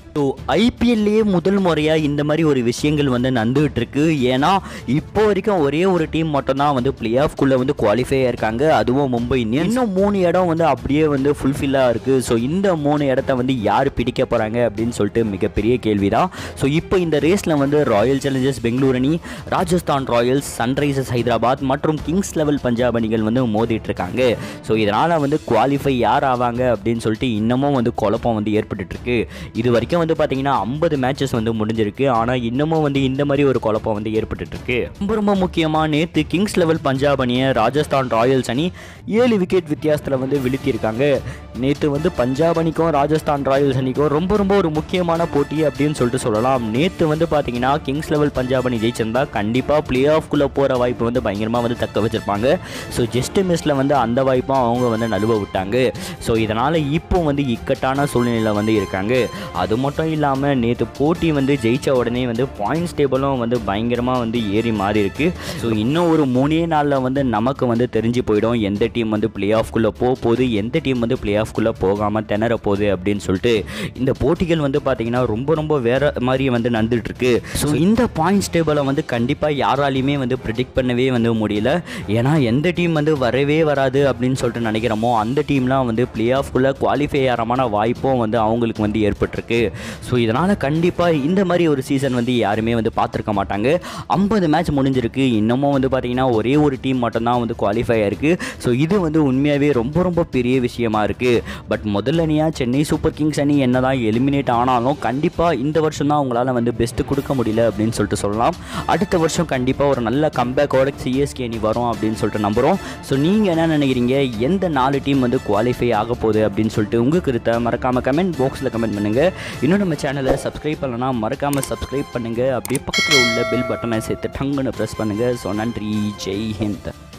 so ஐபிஎல்லையே முதல் முறையாக இந்த மாதிரி ஒரு விஷயங்கள் வந்து நடந்துகிட்டு இருக்கு ஏன்னா இப்போ வரைக்கும் ஒரே ஒரு டீம் மட்டும்தான் வந்து பிளே ஆஃப்குள்ளே வந்து குவாலிஃபை ஆயிருக்காங்க அதுவும் மும்பை இந்தியன்ஸ் இன்னும் மூணு இடம் வந்து அப்படியே வந்து ஃபுல்ஃபில்லாக இருக்குது ஸோ இந்த மூணு இடத்த வந்து யார் பிடிக்க போகிறாங்க அப்படின்னு சொல்லிட்டு மிகப்பெரிய கேள்வி தான் ஸோ இப்போ இந்த ரேஸில் வந்து ராயல் சேலஞ்சர்ஸ் பெங்களூர் அணி ராஜஸ்தான் ராயல்ஸ் சன்ரைசர்ஸ் ஹைதராபாத் மற்றும் கிங்ஸ் லெவல் பஞ்சாப் அணிகள் வந்து மோதிட்டு இருக்காங்க ஸோ இதனால் வந்து குவாலிஃபை யார் ஆவாங்க அப்படின்னு சொல்லிட்டு இன்னமும் வந்து குழப்பம் வந்து ஏற்பட்டுட்டு இருக்கு இது வரைக்கும் வந்து பார்த்தீங்கன்னா ஐம்பது மேட்சஸ் வந்து முடிஞ்சிருக்கு ஆனால் இன்னமும் வந்து இந்த மாதிரி ஒரு குழப்பம் வந்து ஏற்பட்டுட்டு இருக்கு ரொம்ப ரொம்ப முக்கியமாக நேற்று கிங்ஸ் லெவல் பஞ்சாப் அணியை ராஜஸ்தான் ராயல்ஸ் அணி ஏழு விக்கெட் வித்தியாசத்தில் வந்து வீழ்த்தியிருக்காங்க நேற்று வந்து பஞ்சாப் அணிக்கும் ராஜஸ்தான் ராயல்ஸ் அணிக்கும் ரொம்ப ரொம்ப ஒரு முக்கியமான போட்டி அப்படின்னு சொல்லிட்டு சொல்லலாம் நேற்று வந்து பார்த்தீங்கன்னா கிங்ஸ் லெவல் பஞ்சாப் அணி ஜெயிச்சிருந்தா கண்டிப்பாக பிளே ஆஃப்குள்ளே போகிற வாய்ப்பு வந்து பயங்கரமாக வந்து தக்க வச்சிருப்பாங்க ஸோ ஜஸ்ட் மிஸ்ல வந்து அந்த வாய்ப்பும் அவங்க வந்து நழுவ விட்டாங்க ஸோ இதனால் இப்போ வந்து இக்கட்டான சூழ்நிலையில் வந்து இருக்காங்க அது மட்டும் இல்லாமல் நேற்று போட்டி வந்து ஜெயிச்ச உடனே வந்து பாயிண்ட்ஸ் டேபிளும் வந்து பயங்கரமாக வந்து ஏறி மாறி இருக்கு ஸோ இன்னும் ஒரு மூணே நாளில் வந்து நமக்கு வந்து தெரிஞ்சு போயிடும் எந்த டீம் வந்து பிளே ஆஃப்குள்ளே போக போகுது எந்த டீம் வந்து பிளே ஆஃப்குள்ளே போகாமல் திணற போகுது அப்படின்னு சொல்லிட்டு இந்த போட்டிகள் வந்து பார்த்தீங்கன்னா ரொம்ப ரொம்ப வேற மாதிரி வந்து நடந்துட்டு இருக்கு ஸோ இந்த பாயிண்ட்ஸ் டேபிளை வந்து கண்டிப்பாக யாராலையுமே வந்து ப்ரிடிக்ட் பண்ணவே வந்து முடியல ஏன்னா எந்த டீம் வந்து வரவே வராது அப்படின்னு சொல்லிட்டு நினைக்கிறோமோ அந்த டீம்லாம் வந்து பிளே ஆஃப்குள்ளே குவாலிஃபை ஆகிறமான வாய்ப்பும் வந்து அவங்களுக்கு வந்து ஏற்பட்டிருக்கு ஸோ இதனால் கண்டிப்பாக இந்த மாதிரி ஒரு சீசன் வந்து யாருமே வந்து பார்த்துருக்க மாட்டாங்க ஐம்பது மேட்ச் முடிஞ்சிருக்கு இன்னமும் வந்து பார்த்தீங்கன்னா ஒரே ஒரு டீம் மட்டும்தான் வந்து குவாலிஃபை ஆயிருக்கு ஸோ இது வந்து உண்மையாகவே ரொம்ப ரொம்ப பெரிய விஷயமா இருக்குது பட் முதல் அணியாக சென்னை சூப்பர் கிங்ஸ் அணி என்னதான் எலிமினேட் ஆனாலும் கண்டிப்பாக இந்த வருஷம் தான் அவங்களால வந்து பெஸ்ட்டு கொடுக்க முடியல அப்படின்னு சொல்லிட்டு சொல்லலாம் அடுத்த வருஷம் கண்டிப்பாக ஒரு நல்ல கம்பேக்கோட சிஎஸ்கே அணி வரும் அப்படின்னு சொல்லிட்டு நம்புகிறோம் ஸோ நீங்கள் என்ன நினைக்கிறீங்க எந்த நாலு டீம் வந்து குவாலிஃபை ஆக போகுது அப்படின்னு சொல்லிட்டு உங்கள் கருத்தை மறக்காமல் கமெண்ட் பாக்ஸில் கமெண்ட் பண்ணுங்கள் இன்னும் நம்ம சேனலை சப்ஸ்கிரைப் பண்ணலன்னா மறக்காமல் சப்ஸ்கிரைப் பண்ணுங்கள் அப்படியே பக்கத்தில் உள்ள பெல் பட்டனை சேர்த்து டங்குன்னு ப்ரெஸ் பண்ணுங்கள் ஸோ நன்றி ஜெய் ஹிந்த்